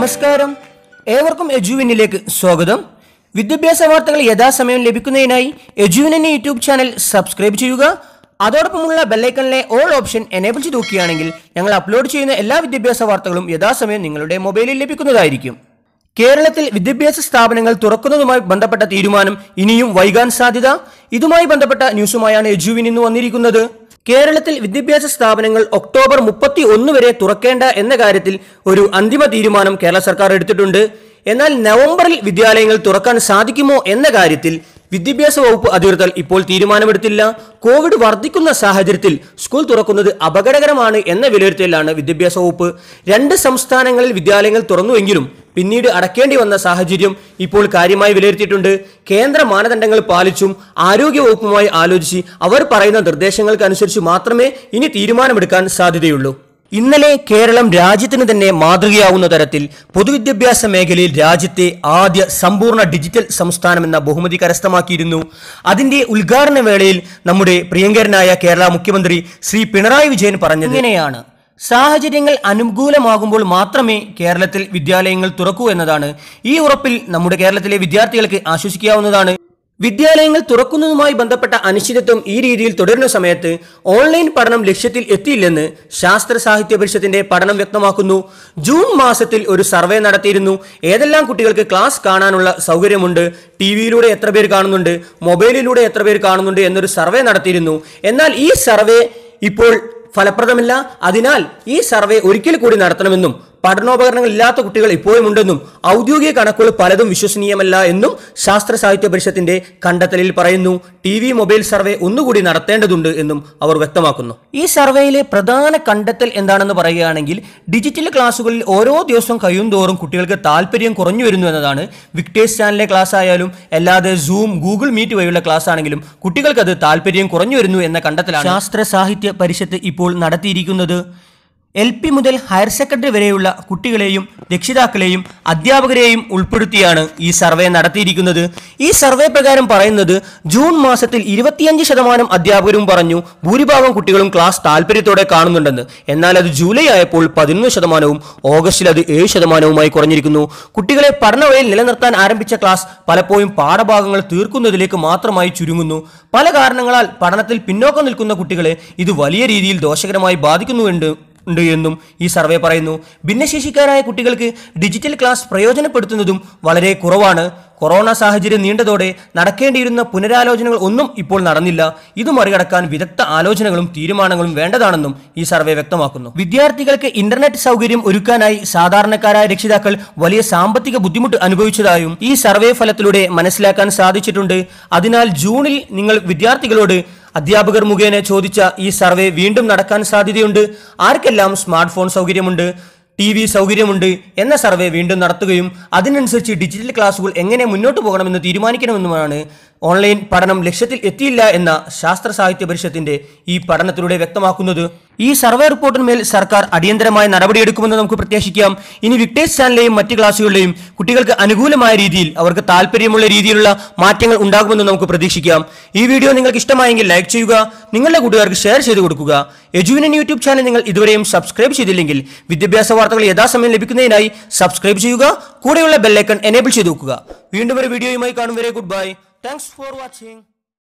നമസ്കാരം ഏവർക്കും എജുവിനിലേക്ക് സ്വാഗതം വിദ്യാഭ്യാസ വാർത്തകൾ യഥാസമയം ലഭിക്കുന്നതിനായി എജുവിനെ യൂട്യൂബ് ചാനൽ സബ്സ്ക്രൈബ് ചെയ്യുക അതോടൊപ്പമുള്ള ബെല്ലൈക്കണിലെ ഓൾ ഓപ്ഷൻ എനേബിൾ ചെയ്ത് നോക്കുകയാണെങ്കിൽ ഞങ്ങൾ അപ്ലോഡ് ചെയ്യുന്ന എല്ലാ വിദ്യാഭ്യാസ വാർത്തകളും യഥാസമയം നിങ്ങളുടെ മൊബൈലിൽ ലഭിക്കുന്നതായിരിക്കും കേരളത്തിൽ വിദ്യാഭ്യാസ സ്ഥാപനങ്ങൾ തുറക്കുന്നതുമായി ബന്ധപ്പെട്ട തീരുമാനം ഇനിയും വൈകാൻ സാധ്യത ഇതുമായി ബന്ധപ്പെട്ട ന്യൂസുമായാണ് എജുവിൻ ഇന്ന് വന്നിരിക്കുന്നത് കേരളത്തിൽ വിദ്യാഭ്യാസ സ്ഥാപനങ്ങൾ ഒക്ടോബർ മുപ്പത്തി ഒന്ന് വരെ തുറക്കേണ്ട എന്ന കാര്യത്തിൽ ഒരു അന്തിമ തീരുമാനം കേരള സർക്കാർ എടുത്തിട്ടുണ്ട് എന്നാൽ നവംബറിൽ വിദ്യാലയങ്ങൾ തുറക്കാൻ സാധിക്കുമോ എന്ന കാര്യത്തിൽ വിദ്യാഭ്യാസ വകുപ്പ് അധികൃതർ ഇപ്പോൾ തീരുമാനമെടുത്തില്ല കോവിഡ് വർദ്ധിക്കുന്ന സാഹചര്യത്തിൽ സ്കൂൾ തുറക്കുന്നത് അപകടകരമാണ് എന്ന വിലയിരുത്തലാണ് വിദ്യാഭ്യാസ വകുപ്പ് രണ്ട് സംസ്ഥാനങ്ങളിൽ വിദ്യാലയങ്ങൾ തുറന്നുവെങ്കിലും പിന്നീട് അടക്കേണ്ടി വന്ന സാഹചര്യം ഇപ്പോൾ കാര്യമായി വിലയിരുത്തിയിട്ടുണ്ട് കേന്ദ്ര മാനദണ്ഡങ്ങൾ പാലിച്ചും ആരോഗ്യവകുപ്പുമായി ആലോചിച്ച് അവർ പറയുന്ന നിർദ്ദേശങ്ങൾക്കനുസരിച്ച് മാത്രമേ ഇനി തീരുമാനമെടുക്കാൻ സാധ്യതയുള്ളൂ ഇന്നലെ കേരളം രാജ്യത്തിന് തന്നെ മാതൃകയാവുന്ന തരത്തിൽ പൊതുവിദ്യാഭ്യാസ മേഖലയിൽ രാജ്യത്തെ ആദ്യ സമ്പൂർണ്ണ ഡിജിറ്റൽ സംസ്ഥാനമെന്ന ബഹുമതി കരസ്ഥമാക്കിയിരുന്നു അതിന്റെ ഉദ്ഘാടന വേളയിൽ നമ്മുടെ പ്രിയങ്കരനായ കേരള മുഖ്യമന്ത്രി ശ്രീ പിണറായി വിജയൻ പറഞ്ഞത് ഇങ്ങനെയാണ് സാഹചര്യങ്ങൾ അനുകൂലമാകുമ്പോൾ മാത്രമേ കേരളത്തിൽ വിദ്യാലയങ്ങൾ തുറക്കൂ എന്നതാണ് ഈ ഉറപ്പിൽ നമ്മുടെ കേരളത്തിലെ വിദ്യാർത്ഥികൾക്ക് ആശ്വസിക്കാവുന്നതാണ് വിദ്യാലയങ്ങൾ തുറക്കുന്നതുമായി ബന്ധപ്പെട്ട അനിശ്ചിതത്വം ഈ രീതിയിൽ തുടരുന്ന സമയത്ത് ഓൺലൈൻ പഠനം ലക്ഷ്യത്തിൽ എത്തിയില്ലെന്ന് ശാസ്ത്ര സാഹിത്യ പരിഷത്തിന്റെ പഠനം വ്യക്തമാക്കുന്നു ജൂൺ മാസത്തിൽ ഒരു സർവേ നടത്തിയിരുന്നു ഏതെല്ലാം കുട്ടികൾക്ക് ക്ലാസ് കാണാനുള്ള സൗകര്യമുണ്ട് ടി വിയിലൂടെ എത്ര പേർ കാണുന്നുണ്ട് മൊബൈലിലൂടെ എത്ര പേർ കാണുന്നുണ്ട് എന്നൊരു സർവേ നടത്തിയിരുന്നു എന്നാൽ ഈ സർവേ ഇപ്പോൾ ഫലപ്രദമല്ല അതിനാൽ ഈ സർവേ ഒരിക്കൽ കൂടി നടത്തണമെന്നും പഠനോപകരണങ്ങൾ ഇല്ലാത്ത കുട്ടികൾ ഇപ്പോഴും ഉണ്ടെന്നും ഔദ്യോഗിക കണക്കുകൾ പലതും വിശ്വസനീയമല്ല എന്നും ശാസ്ത്ര സാഹിത്യ പരിഷത്തിന്റെ കണ്ടെത്തലിൽ പറയുന്നു ടി വി മൊബൈൽ സർവേ ഒന്നുകൂടി നടത്തേണ്ടതുണ്ട് എന്നും അവർ വ്യക്തമാക്കുന്നു ഈ സർവേയിലെ പ്രധാന കണ്ടെത്തൽ എന്താണെന്ന് പറയുകയാണെങ്കിൽ ഡിജിറ്റൽ ക്ലാസ്സുകളിൽ ഓരോ ദിവസവും കഴിയും തോറും കുട്ടികൾക്ക് താല്പര്യം കുറഞ്ഞു വരുന്നു എന്നതാണ് വിക്ടേഴ്സ് ചാനലിലെ ക്ലാസ് ആയാലും അല്ലാതെ സൂം ഗൂഗിൾ മീറ്റ് വഴിയുള്ള ക്ലാസ് ആണെങ്കിലും കുട്ടികൾക്ക് അത് താല്പര്യം കുറഞ്ഞു വരുന്നു എന്ന കണ്ടെത്തലാണ് ശാസ്ത്ര സാഹിത്യ പരിഷത്ത് ഇപ്പോൾ നടത്തിയിരിക്കുന്നത് എൽ പി മുതൽ ഹയർ സെക്കൻഡറി വരെയുള്ള കുട്ടികളെയും രക്ഷിതാക്കളെയും അധ്യാപകരെയും ഉൾപ്പെടുത്തിയാണ് ഈ സർവേ നടത്തിയിരിക്കുന്നത് ഈ സർവേ പ്രകാരം പറയുന്നത് ജൂൺ മാസത്തിൽ ഇരുപത്തിയഞ്ച് ശതമാനം അധ്യാപകരും പറഞ്ഞു ഭൂരിഭാഗം കുട്ടികളും ക്ലാസ് താല്പര്യത്തോടെ കാണുന്നുണ്ടെന്ന് എന്നാൽ അത് ജൂലൈ ആയപ്പോൾ പതിനൊന്ന് ശതമാനവും ഓഗസ്റ്റിൽ അത് ഏഴ് ശതമാനവുമായി കുറഞ്ഞിരിക്കുന്നു കുട്ടികളെ പഠനവഴിയിൽ നിലനിർത്താൻ ആരംഭിച്ച ക്ലാസ് പലപ്പോഴും പാഠഭാഗങ്ങൾ തീർക്കുന്നതിലേക്ക് മാത്രമായി ചുരുങ്ങുന്നു പല കാരണങ്ങളാൽ പഠനത്തിൽ പിന്നോക്കം നിൽക്കുന്ന കുട്ടികളെ ഇത് വലിയ രീതിയിൽ ദോഷകരമായി ബാധിക്കുന്നുണ്ട് ഉണ്ട് എന്നും ഈ സർവേ പറയുന്നു ഭിന്നശേഷിക്കാരായ കുട്ടികൾക്ക് ഡിജിറ്റൽ ക്ലാസ് പ്രയോജനപ്പെടുത്തുന്നതും വളരെ കുറവാണ് കൊറോണ സാഹചര്യം നീണ്ടതോടെ നടക്കേണ്ടിയിരുന്ന പുനരാലോചനകൾ ഒന്നും ഇപ്പോൾ നടന്നില്ല ഇത് മറികടക്കാൻ വിദഗ്ധ ആലോചനകളും തീരുമാനങ്ങളും വേണ്ടതാണെന്നും ഈ സർവേ വ്യക്തമാക്കുന്നു വിദ്യാർത്ഥികൾക്ക് ഇന്റർനെറ്റ് സൗകര്യം ഒരുക്കാനായി സാധാരണക്കാരായ രക്ഷിതാക്കൾ വലിയ സാമ്പത്തിക ബുദ്ധിമുട്ട് അനുഭവിച്ചതായും ഈ സർവേ ഫലത്തിലൂടെ മനസ്സിലാക്കാൻ സാധിച്ചിട്ടുണ്ട് അതിനാൽ ജൂണിൽ നിങ്ങൾ വിദ്യാർത്ഥികളോട് അധ്യാപകർ മുഖേന ചോദിച്ച ഈ സർവേ വീണ്ടും നടക്കാൻ സാധ്യതയുണ്ട് ആർക്കെല്ലാം സ്മാർട്ട് ഫോൺ സൗകര്യമുണ്ട് ടി വി സൗകര്യമുണ്ട് എന്ന സർവേ വീണ്ടും നടത്തുകയും അതിനനുസരിച്ച് ഡിജിറ്റൽ ക്ലാസുകൾ എങ്ങനെ മുന്നോട്ട് പോകണമെന്ന് തീരുമാനിക്കണമെന്നുമാണ് ഓൺലൈൻ പഠനം ലക്ഷ്യത്തിൽ എത്തിയില്ല എന്ന ശാസ്ത്ര സാഹിത്യ പരിഷത്തിന്റെ ഈ പഠനത്തിലൂടെ വ്യക്തമാക്കുന്നത് ഈ സർവേ റിപ്പോർട്ടിന്മേൽ സർക്കാർ അടിയന്തരമായ നടപടിയെടുക്കുമെന്ന് നമുക്ക് പ്രത്യാശിക്കാം ഇനി വിക്ടേഴ്സ് ചാനലിലെയും മറ്റ് ക്ലാസുകളിലെയും കുട്ടികൾക്ക് അനുകൂലമായ രീതിയിൽ അവർക്ക് താല്പര്യമുള്ള രീതിയിലുള്ള മാറ്റങ്ങൾ ഉണ്ടാകുമെന്ന് നമുക്ക് പ്രതീക്ഷിക്കാം ഈ വീഡിയോ നിങ്ങൾക്ക് ഇഷ്ടമായെങ്കിൽ ലൈക്ക് ചെയ്യുക നിങ്ങളുടെ കൂട്ടുകാർക്ക് ഷെയർ ചെയ്ത് കൊടുക്കുക എജുവിനൻ യൂട്യൂബ് ചാനൽ നിങ്ങൾ ഇതുവരെയും സബ്സ്ക്രൈബ് ചെയ്തില്ലെങ്കിൽ വിദ്യാഭ്യാസ വാർത്തകൾ യഥാസമയം ലഭിക്കുന്നതിനായി സബ്സ്ക്രൈബ് ചെയ്യുക കൂടെയുള്ള ബെല്ലൈക്കൺ എനേബിൾ ചെയ്ത് വെക്കുക വീണ്ടും ഒരു വീഡിയോയുമായി കാണും വരെ good bye thanks for watching